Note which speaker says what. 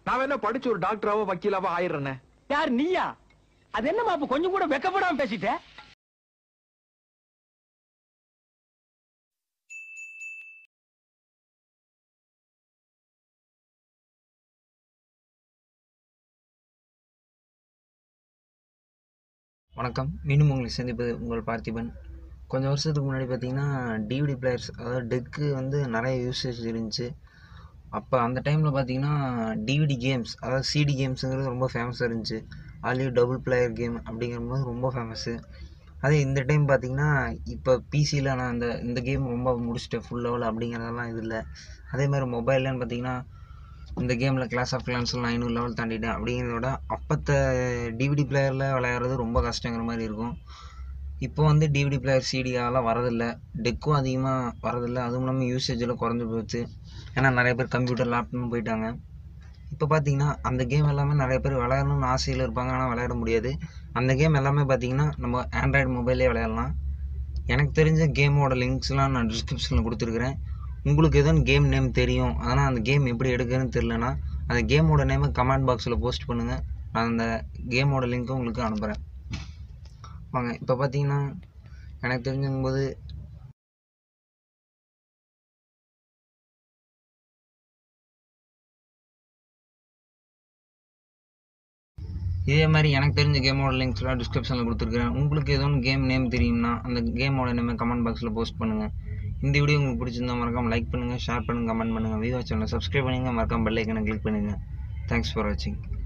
Speaker 1: நான் என்ன படிச்சு ஒரு டாக்டராவோ வக்கீலாவோ ஆயிடுறேனே
Speaker 2: யார் நீயா அது என்னமா அப்ப கொஞ்சம் கூட வெக்கப்படாம பேசிட்ட
Speaker 3: வணக்கம் மீண்டும் உங்களை சந்திப்பது உங்கள் பார்த்திபன் கொஞ்சம் வருஷத்துக்கு முன்னாடி பார்த்தீங்கன்னா டிவிடி பிளேயர்ஸ் அதாவது டெக்கு வந்து நிறைய யூசேஜ் இருந்துச்சு அப்போ அந்த டைமில் பார்த்தீங்கன்னா டிவிடி கேம்ஸ் அதாவது சிடி கேம்ஸுங்கிறது ரொம்ப ஃபேமஸாக இருந்துச்சு அதுலேயும் டபுள் பிளேயர் கேம் அப்படிங்கிறபோது ரொம்ப ஃபேமஸ்ஸு அதே இந்த டைம் பார்த்தீங்கன்னா இப்போ பிசியில் நான் இந்த இந்த கேம் ரொம்ப முடிச்சிட்டேன் ஃபுல் லெவல் அப்படிங்கிறதெல்லாம் இது இல்லை அதே மாதிரி மொபைல்லன்னு பார்த்தீங்கன்னா இந்த கேமில் கிளாஸ் ஆஃப் கிளான்ஸில் நான் ஐநூறு லெவல் தாண்டிட்டேன் அப்படிங்கிறத விட அப்போத்த டிவிடி பிளேயரில் விளையாடுறது ரொம்ப கஷ்டங்கிற மாதிரி இருக்கும் இப்போ வந்து டிவிடி பிளேயர் சிடியாலாம் வரதில்ல டெக்கும் அதிகமாக வரதில்லை அதுவும் இல்லாமல் யூசேஜ் எல்லாம் குறைஞ்சி போச்சு ஏன்னா நிறைய பேர் கம்ப்யூட்டர் லேப்டாப்னு போயிட்டாங்க இப்போ பார்த்தீங்கன்னா அந்த கேம் எல்லாமே நிறைய பேர் விளையாடணும்னு ஆசையில் இருப்பாங்க ஆனால் விளையாட முடியாது அந்த கேம் எல்லாமே பார்த்தீங்கன்னா நம்ம ஆண்ட்ராய்டு மொபைல்லே விளையாடலாம் எனக்கு தெரிஞ்ச கேமோட லிங்க்ஸ்லாம் நான் டிஸ்கிரிப்ஷனில் கொடுத்துருக்குறேன் உங்களுக்கு எதுவும் கேம் நேம் தெரியும் ஆனால் அந்த கேம் எப்படி எடுக்கிறதுன்னு தெரிலனா அந்த கேமோட நேமை கமெண்ட் பாக்ஸில் போஸ்ட் பண்ணுங்கள் நான் அந்த கேமோட லிங்க்கும் உங்களுக்கு அனுப்புகிறேன் வாங்க இப்போ பார்த்தீங்கன்னா எனக்கு தெரிஞ்சும்போது இதே மாதிரி எனக்கு தெரிஞ்ச கேமோட லிங்க்ஸ்லாம் டிஸ்கிரிப்ஷனில் கொடுத்துருக்குறேன் உங்களுக்கு எதுவும் கேம் நேம் தெரியும்னா அந்த கேமோட நேமை கமெண்ட் பாக்ஸில் போஸ்ட் பண்ணுங்கள் இந்த வீடியோ உங்களுக்கு பிடிச்சிருந்தா மறக்காம லைக் பண்ணுங்கள் ஷேர் பண்ணுங்கள் கமெண்ட் பண்ணுங்கள் விவோ சேனலை சப்ஸ்கிரைப் பண்ணுங்கள் மறக்காம பெல் ஐக்கனை கிளிக் பண்ணுங்கள் தேங்க்ஸ் ஃபார் வாட்சிங்